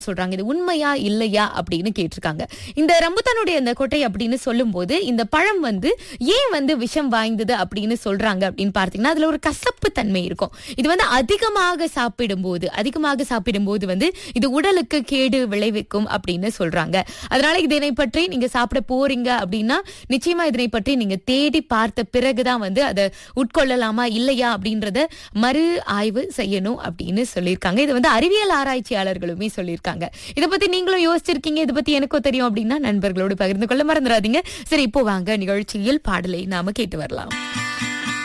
சொல்றாங்க இது உண்மையா இல்லையா அப்படின்னு கேட்டிருக்காங்க இந்த ரம்புத்தானுடைய அந்த கொட்டை அப்படின்னு சொல்லும்போது இந்த பழம் வந்து ஏன் வந்து விஷம் வாய்ந்தது அப்படின்னு சொல்றாங்க அப்படின்னு பார்த்தீங்கன்னா அதுல ஒரு கசப்பு தன்மை இருக்கும் இது வந்து அதிகமாக சாப்பிடும்போது அதிகமாக சாப்பிடும்போது வந்து இது உடலுக்கு கேடு விளைவிக்கும் அப்படின்னு சொல்றாங்க அதனால இதனை பற்றி நீங்க சாப்பிட போறீங்க அப்படின்னா நிச்சயமா இதனை பற்றி நீங்க தேடி பார்த்த பிறகுதான் வந்து அதை உட்கொள்ளலாமா இல்லையா அப்படின்றத மறு ஆய்வு செய்யணும் அப்படின்னு சொல்லியிருக்காங்க இது வந்து அறிவியல் ஆராய்ச்சியாளர்களுமே சொல்லியிருக்காங்க இதை பத்தி நீங்களும் யோசிச்சிருக்கீங்க இதை பத்தி எனக்கும் தெரியும் அப்படின்னா நண்பர்களோடு பகிர்ந்து கொள்ள மறந்துடாதீங்க சரி இப்போ வாங்க நிகழ்ச்சியில் பாடலை நாம கேட்டு வரலாம்